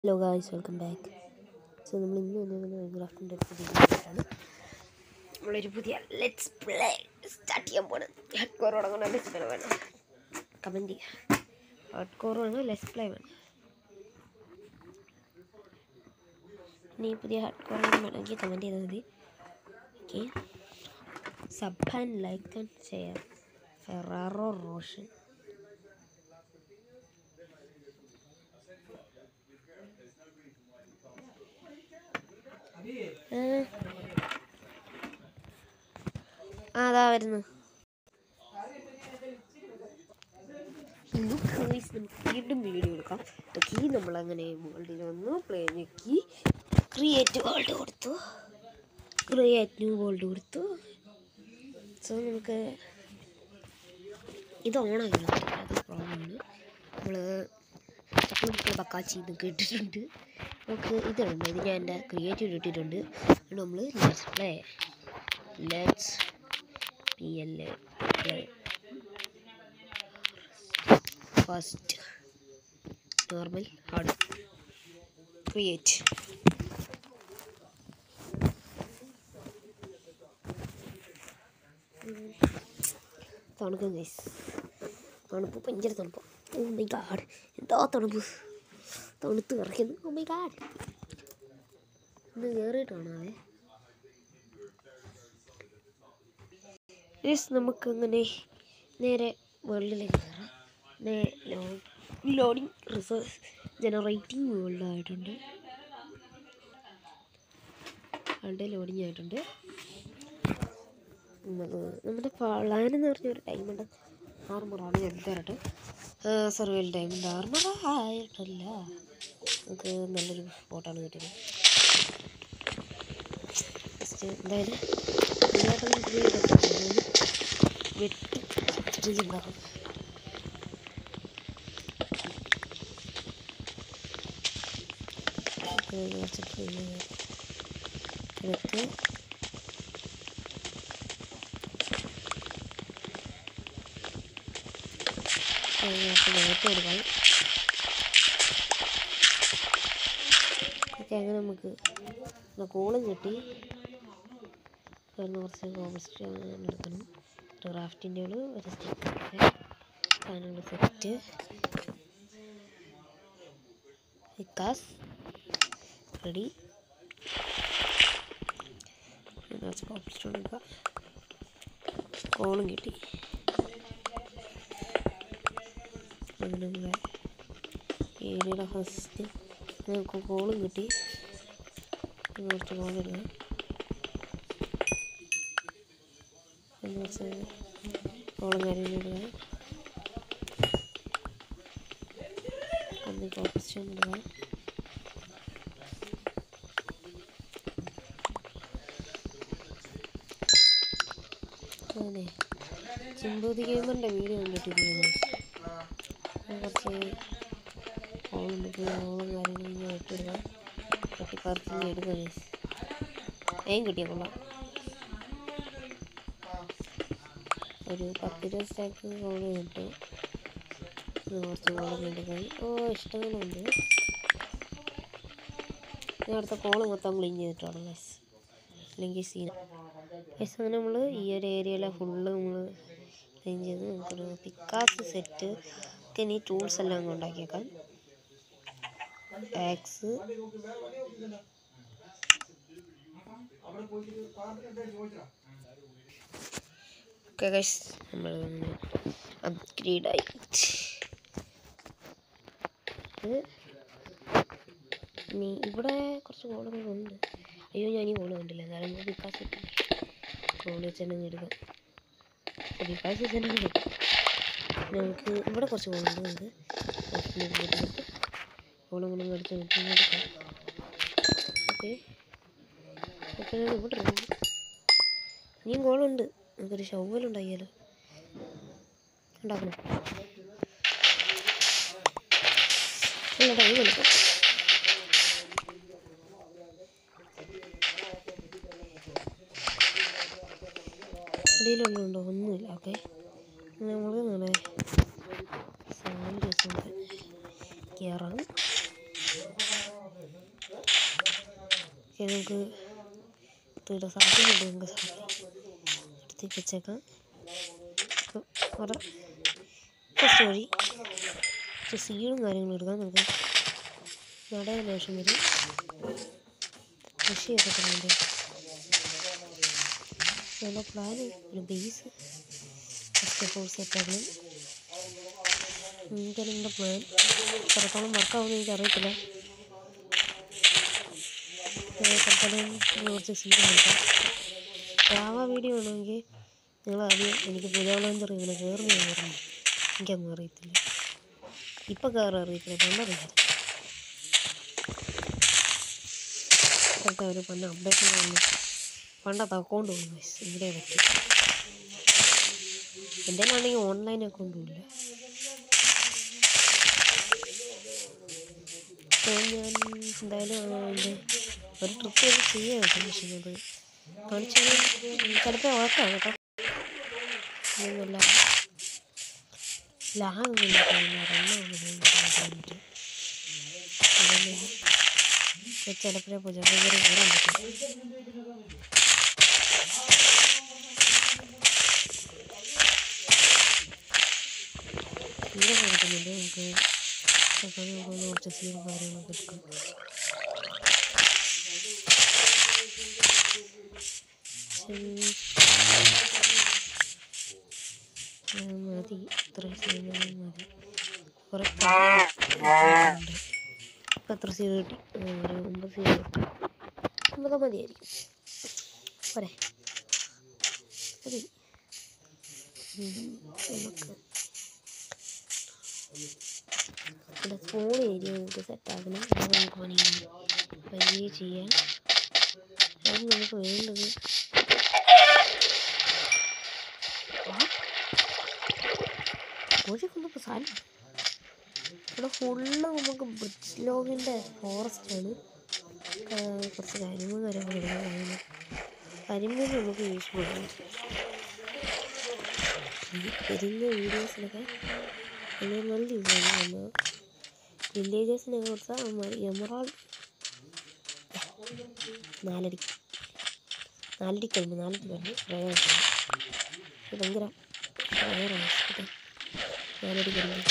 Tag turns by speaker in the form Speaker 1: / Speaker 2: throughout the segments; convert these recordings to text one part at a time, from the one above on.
Speaker 1: Hello guys welcome back so നമ്മൾ ഇന്ന് വന്നിരുന്നത് മൈൻക്രാഫ്റ്റിൻ്റെ ഒരു പുതിയ വീഡിയോയിലാണ് നമ്മളൊരു പുതിയ ലെറ്റ്സ് പ്ലേ സ്റ്റാർട്ട് ചെയ്യാൻ പോണ് ഹാർഡ് കോർ തുടങ്ങണോ ലെറ്റ്സ് പ്ലേ വേണം കമൻറ്റ് ചെയ്യുക ഹാർഡ് കോർ വേണം ലെറ്റ്സ് പ്ലേ വേണം ഇനി പുതിയ ഹാർഡ് കോർ വേണമെങ്കിൽ കമൻറ്റ് ചെയ്താൽ മതി okay sub and like and share Ferraro Roshan ഏ. ആ അതാ വരുന്നു വീണ്ടും വീഡിയോ എടുക്കാം കീ നമ്മളങ്ങനെ വേൾഡിൽ വന്നു പ്ലേ ഞെക്കി ക്രിയേറ്റ് വേൾഡ് കൊടുത്തു ക്രിയേറ്റ് ന്യൂ വേൾഡ് കൊടുത്തു സോ നമുക്ക് ഇത് ഓണാക്കണം അത് പ്രോബ്ലമാണ് നമ്മൾ ചക്രവർത്തി ബക്കാച്ചി എന്നൊക്കെ ഇട്ടിട്ടുണ്ട് നമുക്ക് ഇതുണ്ട് ഇത് ഞാൻ എൻ്റെ ക്രിയേറ്റീവ് ഇട്ടിട്ടുണ്ട് അതുകൊണ്ട് നമ്മൾ let's play let's P L A play first normal hard create തണുക്കും ഗൈസ് തണുപ്പ് ഭയങ്കര തണുപ്പ് ഓ മൈ ഗാഡ് എന്താ തണുപ്പ് തണുത്ത് വിറയ്ക്കുന്നു ഓ മൈ ഗാഡ് ഇന്ന് കയറിയിട്ടാണേ യെസ് നമുക്കങ്ങനെ നേരെ വേൾഡിലേക്ക് കയറാം നേ ലോഡിങ് റിസോഴ്സ് ജനറേറ്റിംഗ് വേൾഡ് ആയിട്ടുണ്ട് ആളുടെ ലോഡിങ് ആയിട്ടുണ്ട് നമ്മ- നമ്മുടെ പ്ലാൻ എന്ന് പറഞ്ഞ ഒരു ഡയമണ്ട് ആർമറാണ് ഞാൻ തരട്ടെ സർവേൽ ഡയമണ്ട് ആർമർ ആയിട്ടല്ല നമുക്ക് നല്ലൊരു ഫോട്ടാണ് കിട്ടിയത് ഫസ്റ്റ് എന്തായാലും ഇതിനകത്തൊന്നും പുതിയ ഇതൊക്കെ ഉണ്ട്. വെട്ടി ഇതിലുണ്ടാകും കുറച്ചിട്ട് എടുത്ത് അതിനകത്ത് നേരത്തെ കൊടുക്കാം ഓക്കെ അങ്ങനെ നമുക്ക് കോളും കിട്ടി കാരണം കുറച്ച് കോമസ്റ്റോൺ എടുക്കണം ഒരു റാഫ്റ്റിൻ്റെ ഒരു സ്റ്റിക്ക് സാധനങ്ങൾ സെറ്റ് വിക്കാസ് റെഡി കുറച്ച് കോമസ്റ്റോൺ എടുക്കുക കോളും കിട്ടി അങ്ങനെ നമ്മുടെ ഏരിയയുടെ ഫസ്റ്റ് നമുക്ക് കോളും കിട്ടി ഇനി കുറച്ച് കോൾ ഇടുക ഇനി കുറച്ച് കോളും കാര്യങ്ങളും ഇടുക ഒന്ന് കോപ്പസ്റ്റോൺ ഇടുക അങ്ങനെ ചിമ്പൂതി ഗെയിമറിൻ്റെ വീഡിയോ കണ്ടിട്ടിരിക്കുന്നു കുറച്ച് ഓളം ഓളം കാര്യങ്ങളും ഞാൻ ഇട്ടിടുക കട്ടിപ്പറിച്ച് എടുക്കുക ഏം കിട്ടിയ കൊള്ളാം ഒരു പത്ത് ഇരുപത് സ്റ്റാക്ക് കോള് കിട്ടും ഇത് കുറച്ച് കോളം എടുക്കുക ഓ ഇഷ്ടങ്ങളുണ്ട് ഞാൻ അടുത്ത കോള് മൊത്തം ക്ലീൻ ചെയ്തിട്ടാണ് ഗൈസ് അല്ലെങ്കിൽ സീന ഗൈസ് അങ്ങനെ നമ്മൾ ഈ ഒരു ഏരിയയിലെ ഫുള്ള് നമ്മൾ ക്ലീൻ ചെയ്ത് നമുക്കൊരു പിക്കാസ് സെറ്റ് ഒക്കെ ഇനി ടൂൾസ് എല്ലാം അങ്ങ് ഉണ്ടാക്കിയേക്കാം ആക്സ് ഓക്കെ ഗൈസ് നമ്മൾ അപ്ഗ്രേഡ് ആയി ഇത് ഇനി ഇവിടെ കുറച്ച് കോളുകളുണ്ട് അയ്യോ ഞാൻ ഈ കോള് കണ്ടില്ല എന്നാലും നമുക്ക് വിക്കാസ് കോള് വെച്ച് തന്നെ എടുക്കാം വിക്കാസ് വെച്ച് തന്നെ കിട്ടും നമുക്ക് ഇവിടെ കുറച്ച് കോളുണ്ട് നമുക്ക് കോളും കൂടെ എടുത്ത് എടുക്കാം ഓക്കെ ഓക്കെ ഇവിടെ ഇറങ്ങി. ഇനിയും കോളുണ്ട് നമുക്കൊരു ഷവൽ ഉണ്ടാക്കിയാലോ ഉണ്ടാക്കണം ഇല്ല ടൈം എടുക്കും അടിയിലുള്ളതുണ്ടോ ഒന്നുമില്ല ഓക്കെ നമ്മൾ നമ്മുടെ സൗണ്ട് കയറാം ഓക്കെ നമുക്ക് തീരെ സാധ്യതയുണ്ട് നമുക്ക് എടുത്തേക്ക് വെച്ചേക്കാം അപ്പോൾ അവിടെ ഫസ്റ്റ് വഴി കുറച്ച് സീഡും കാര്യങ്ങളും എടുക്കാം നമുക്ക് നടയാൻ ആവശ്യം വരും കൃഷിയൊക്കെ തുടങ്ങണ്ടേ നമ്മുടെ പ്ലാൻ ഒരു ബേസ് ഫസ്റ്റ് ഓഫ് ഓൾ സെറ്റാക്കണം ഇങ്ങനെ നമ്മുടെ പ്ലാൻ എത്രത്തോളം വർക്കാവുമെന്ന് എനിക്ക് അറിയത്തില്ല തൽക്കാലം കുറച്ച് സീൻ നോക്കാം രാവ വീഡിയോ ആണെങ്കിൽ നിങ്ങൾ ആദ്യം എനിക്ക് പുതിയവളെന്തറിയാം ഇങ്ങനെ കയറുന്ന കയറുന്നു എനിക്കങ്ങ് അറിയത്തില്ല ഇപ്പം കയറാൻ അറിയത്തില്ല പണ്ടറിയില്ല ഇപ്പോഴത്തെ ഒരു പണ്ട് അപ്ഡേഷൻ വന്നു പണ്ടത്തെ അക്കൗണ്ട് വന്നു ഇവിടെ പറ്റി എൻ്റെ ആണെങ്കിൽ ഓൺലൈൻ അക്കൗണ്ടും ഇല്ല അപ്പോൾ ഞാൻ എന്തായാലും അതിൻ്റെ ഒരു ട്രിപ്പ് ചെയ്ത് ചെയ്യാം കേട്ടോ പക്ഷേ അത് കാണിച്ചു ചിലപ്പോൾ ഓർക്കാം കേട്ടോ ഒന്നുമില്ല ലാഗൊന്നുമില്ല റണ്ണാകുന്നുണ്ട് ചിലപ്പോഴേ പൂജ ഭയങ്കര കൂടാൻ പറ്റും തീരെ കിട്ടുന്നുണ്ട് നമുക്ക് അപ്പോൾ നമുക്ക് കുറച്ച് സീൻ കാര്യങ്ങളൊക്കെ എടുക്കാം ശരി. ആ, മതി ഇത്രയും സീനുകൾ മതി കുറേ ഉണ്ട് ഇപ്പം എത്ര സീൻ കിട്ടി ആ, ഒരു ഒമ്പത് സീൻ കിട്ടി ഒമ്പത് മതിയായിരിക്കും പോരെ മതി ഉം, നമുക്ക് ഇവിടെ ഫോൺ ഏരിയ നമുക്ക് സെറ്റാക്കണം അത് നമുക്ക് പണി പയ്യെ ചെയ്യാം അത് നമുക്ക് വേണ്ടത് കോഴി കൊണ്ടപ്പോൾ സാധനം ഇവിടെ ഫുള്ള് നമുക്ക് ബ്രിഡ്ജ് ലോഗിൻ്റെ ഫോറസ്റ്റാണ് കുറച്ച് കരിമ്പ് കാര്യങ്ങളുണ്ട് കരിമ്പ് നമുക്ക് യൂസ്ഫുൾ ആണ് ഈ വരുന്ന വീഡിയോസിലൊക്കെ അത് നല്ല യൂസാണ് നമ്മൾ വില്ലേജേഴ്സിനെ കുറിച്ച് എമറാൾഡ് നാലടി നാലടി കഴിഞ്ഞു നാലടി കഴിഞ്ഞു പ്രയോജനം ഇത് ഭയങ്കര റയറാണ് കേട്ടോ നാലടി കഴിഞ്ഞു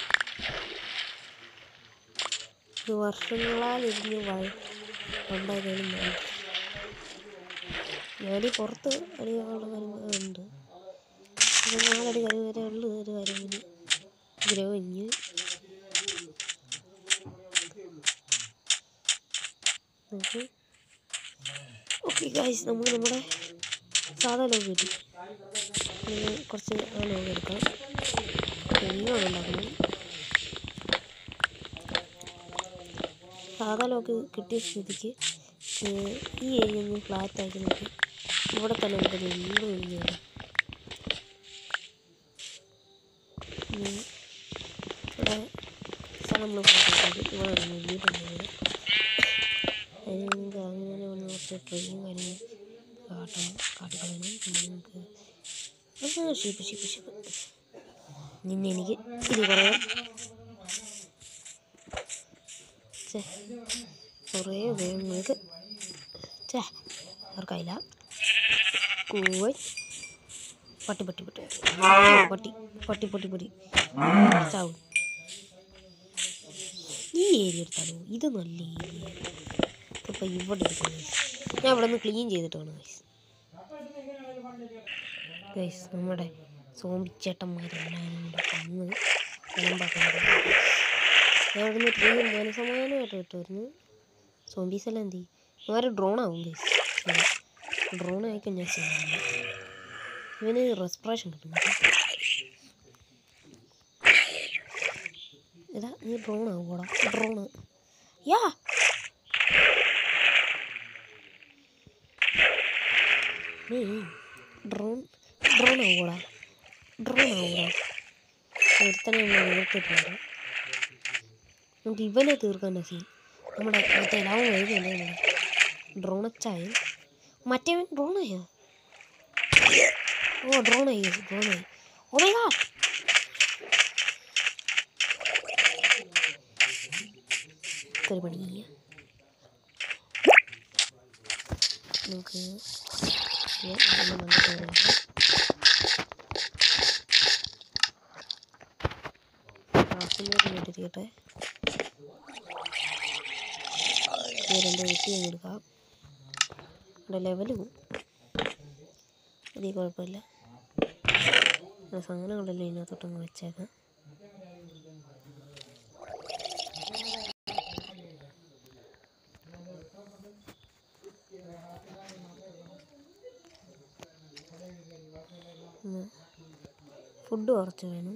Speaker 1: ഇത് വർഷങ്ങളാൽ ഇതിന് വഴ ഉണ്ടായതാണ് നാല് ഞാനീ പുറത്ത് അടികളുടെ കാര്യങ്ങളുണ്ട് ഇത് നാലടി കരി വരെ ഉള്ളു ഒരു കാര്യമില്ല ഗ്രവിഞ്ഞ് നമുക്ക് ഓക്കെ ഗൈസ് നമുക്ക് നമ്മുടെ സാധാ ലോഗ് കിട്ടി ഇനി കുറച്ച് ആ ലോഗ് എടുക്കാം തെങ്ങാണ് ഉണ്ടാക്കുന്നത് സാധാ ലോഗ് കിട്ടിയ സ്ഥിതിക്ക് ഏഹ് ഈ ഏരിയ ഒന്ന് ഫ്ലാറ്റ് ആക്കി നോക്കി ഇവിടെ തന്നെ നമുക്ക് വീട് ഒഴിഞ്ഞു വരാം ഇനി ഇവിടെ സ്ഥലം നമ്മൾ ഫ്ലാറ്റ് ഇവിടെ ഒരു വീടുണ്ട് അതിന് നമുക്ക് അങ്ങനെ ഒന്ന് കുറച്ച് ട്രെയിനും കാര്യങ്ങളും കാട്ടണം കാട്ടിക്കളയണം പിന്നെ നമുക്ക് ആ, ഷിപ്പ് ഷിപ്പ് ഷിപ്പ് നിന്നെ എനിക്ക് ഇത് പറയാം ചേ കുറേ ഉപയോഗങ്ങൾക്ക് ചേ ആർക്കായില്ല കൂവൻ പട്ടി പട്ടി പട്ടി പട്ടി പട്ടി പട്ടി പട്ടി ചാവും ഈ ഏരിയ എടുത്താലോ ഇത് നല്ല ഏരിയ ഇപ്പം ഇവിടെ എടുക്കാം guys. ഞാൻ ഇവിടെ നിന്ന് ക്ലീൻ ചെയ്തിട്ടാണ് ഗൈസ് ഗൈസ് നമ്മുടെ സോമ്പിച്ചേട്ടന്മാരെല്ലാവരും കൂടെ വന്ന് വിളമ്പാക്കുന്നത് ഞാൻ ഇവിടെ നിന്ന് ക്ലീൻ മനസമാധാനമായിട്ട് കിട്ടുമായിരുന്നു സോംബീസ് എല്ലാം എന്ത് ചെയ്യും അവരെ ഡ്രോൺ ആവും ഗൈസ് ഡ്രോൺ ആയിക്കഴിഞ്ഞാൽ ചെയ്യാനില്ല ഇവന് റെസ്പിറേഷൻ കിട്ടും കേട്ടോ. ഇതാ നീ ഡ്രോൺ ആവൂടാ ഡ്രോണ് യാ നീ ഡ്രോൺ ഡ്രോൺ ആവൂടാ ഡ്രോൺ ആവൂടാ ഒരുത്തനെ നമ്മൾ ഉയർത്തിട്ടുണ്ട് നമുക്ക് ഇവനെ തീർക്കാൻ സീൻ നമ്മുടെ മറ്റേ ലവ് വൈകുന്നല്ലേ നമ്മുടെ ഡ്രോണച്ചായ മറ്റേവൻ ഡ്രോണായോ ഓ ഡ്രോണായി ഡ്രോണായി ഓ മൈ ഗാഡ് ഒരു പണി ചെയ്യാം നമുക്ക് ചെയ്യാം. ഇതൊന്ന് നമുക്ക് അറിയാം. ക്ലാസ്സിലേക്ക് വേണ്ടിയിരിക്കട്ടെ ഈ രണ്ട് വെട്ടി അങ്ങ് എടുക്കാം ഇവിടെ ലെവൽ പോവും അതിൽ കുഴപ്പമില്ല ഇവിടെ സാധനങ്ങളെല്ലാം ഇതിനകത്തോട്ടങ്ങ് വെച്ചേക്കാം ഫുഡ് കുറച്ച് വേണം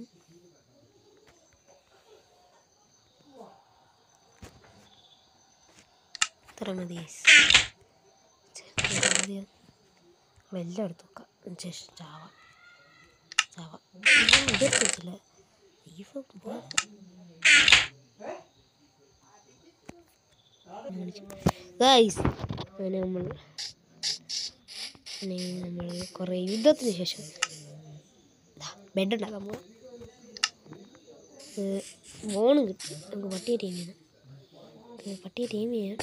Speaker 1: ഇത്ര മതി guys. ഛെ, ഇത് മതിയോ? എല്ലാം എടുത്ത് വെക്കാം ശേഷം ചാവ ചാവ ഇതെടുത്ത് വെച്ചില്ല ബീഫ് ഗൈസ് അങ്ങനെ നമ്മൾ അങ്ങനെ നമ്മൾ കുറേ യുദ്ധത്തിന് ശേഷം ബെഡ് ഉണ്ടാക്കാൻ പോകും ഫോണ് കിട്ടി നമുക്ക് പട്ടിയെ ടീം ചെയ്യണം നമുക്ക് പട്ടിയെ ടീം ചെയ്യാം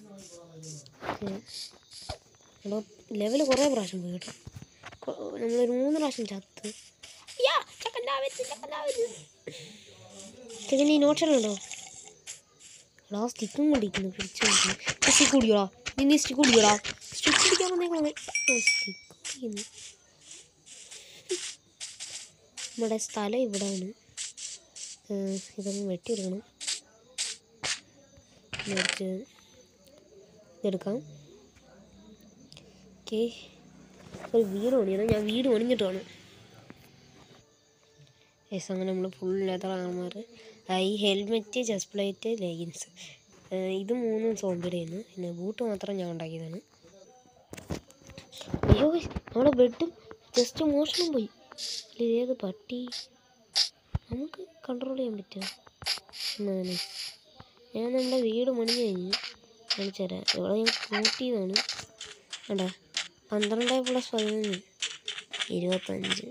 Speaker 1: എടോ ലെവൽ കുറേ പ്രാവശ്യം പോയി കേട്ടോ കൊ- നമ്മളൊരു മൂന്ന് പ്രാവശ്യം ചത്ത് യാ, ചക്കൻ ചാവരുത്, ചക്കൻ ചാവരുത്. ചക്കൻ ഈ നോട്ടെല്ലാം ഉണ്ടോ എടാ സ്റ്റിക്കും കൊണ്ടിരിക്കുന്നു പിടിച്ചു കൊണ്ടിരിക്കുന്നു സ്റ്റിക്ക് കുടിക്കടാ നീ നീ സ്റ്റിക്ക് കുടിക്കടാ സ്റ്റിക്ക് കുടിക്കാൻ വന്നേക്കണം സ്റ്റിക്ക് കുടിക്കുന്നു നമ്മുടെ സ്ഥലം ഇവിടെയാണ് ഏഹ് ഇതൊന്ന് വെട്ടിയെടുക്കണം കുറച്ച് ഇതെടുക്കാം ഓക്കെ ഒരു വീട് പണിയണം ഞാൻ വീട് പണിഞ്ഞിട്ട് വേണം യെസ് അങ്ങനെ നമ്മൾ ഫുൾ ലെതർ ആകുമാർ ഈ ഹെൽമെറ്റ് ചെസ്റ്റ് പ്ലേറ്റ് ലെഗിൻസ് ഇത് മൂന്നും സോമ്പിടെയാണ് പിന്നെ ബൂട്ട് മാത്രം ഞാൻ ഉണ്ടാക്കിയതാണ് അയ്യോ guys, നമ്മുടെ ബെഡും ജസ്റ്റ് മോഷണം പോയി അല്ല ഇതേത് പട്ടി നമുക്ക് കൺട്രോൾ ചെയ്യാൻ പറ്റുമോ എന്നാണ് ഞാൻ നമ്മുടെ വീട് പണി കഴിഞ്ഞു കാണിച്ചു തരാം ഇവിടെ ഞാൻ കൂട്ടിയതാണ് വേണ്ട പന്ത്രണ്ട് പ്ലസ് പതിനൊന്ന് ഇരുപത്തഞ്ച്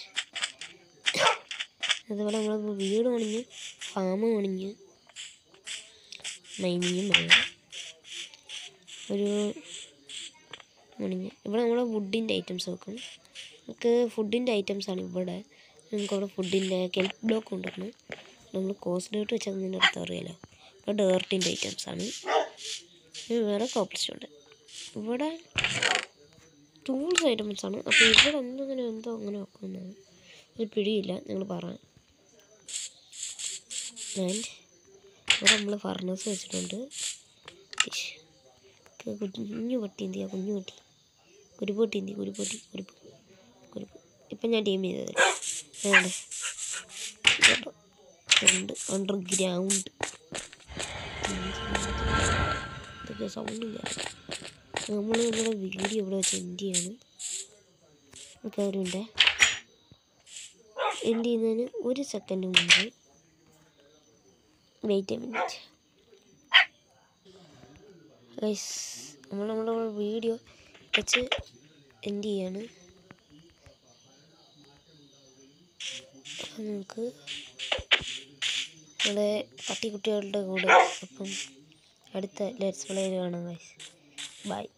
Speaker 1: അതുപോലെ നമ്മൾ വീട് പണിഞ്ഞ് ഫാം പണിഞ്ഞ് മൈനിങ്ങും പണിഞ്ഞു ഒരു പണിഞ്ഞ് ഇവിടെ നമ്മൾ വുഡിൻ്റെ ഐറ്റംസ് വെക്കും നമുക്ക് ഫുഡിൻ്റെ ഐറ്റംസാണ് ഇവിടെ നമുക്ക് അവിടെ ഫുഡിൻ്റെ കെൽപ്പ് ബ്ലോക്ക് കൊണ്ടുവരണം നമ്മൾ കോസ്റ്റ് ഡേട്ട് വെച്ചതിൻ്റെ അടുത്ത് അറിയാലോ ഇവിടെ ഡേർട്ടിൻ്റെ ഐറ്റംസാണ് വേറെ കോപ്പൽസ് ഉണ്ട് ഇവിടെ ടൂൾസ് ഐറ്റംസ് ആണ് അപ്പോൾ ഇവിടെ എന്തെങ്കിലും എന്തോ അങ്ങനെ വെക്കുന്നത് ഒരു പിടിയില്ല നിങ്ങൾ പറയാം ആൻഡ് ഇവിടെ നമ്മൾ ഫർണസ് വെച്ചിട്ടുണ്ട് ഇഷ്. ക്ക് കുഞ്ഞു പട്ടി എന്ത് ചെയ്യാ കുഞ്ഞു പട്ടി കുരുപ്പൊട്ടി എന്ത് ചെയ്യും? കുരുപ്പൊട്ടി കുരുപ്പ് കുരുപ്പ് ഇപ്പം ഞാൻ ടീം ചെയ്തത് വേണ്ട കേട്ടോ ഉണ്ട് അണ്ടർഗ്രൗണ്ട് ഇതൊക്കെ സൗണ്ടില്ല നമ്മൾ നമ്മുടെ വീഡിയോ ഇവിടെ വെച്ച് എൻഡ് ചെയ്യാണ് നമുക്ക് അവരുണ്ട് എൻഡ് ചെയ്യുന്നതിന് ഒരു സെക്കൻഡ് മുമ്പ് വെയിറ്റ് എ മിനിറ്റ് ഗൈസ് നമ്മൾ നമ്മുടെ വീഡിയോ വെച്ച് എൻഡ് ചെയ്യാണ് അപ്പം നമുക്ക് നമ്മുടെ പട്ടിക്കുട്ടികളുടെ കൂടെ അപ്പം അടുത്ത ലെറ്റ്സ് പ്ലേയിൽ കാണാം ഗൈസ് ബൈ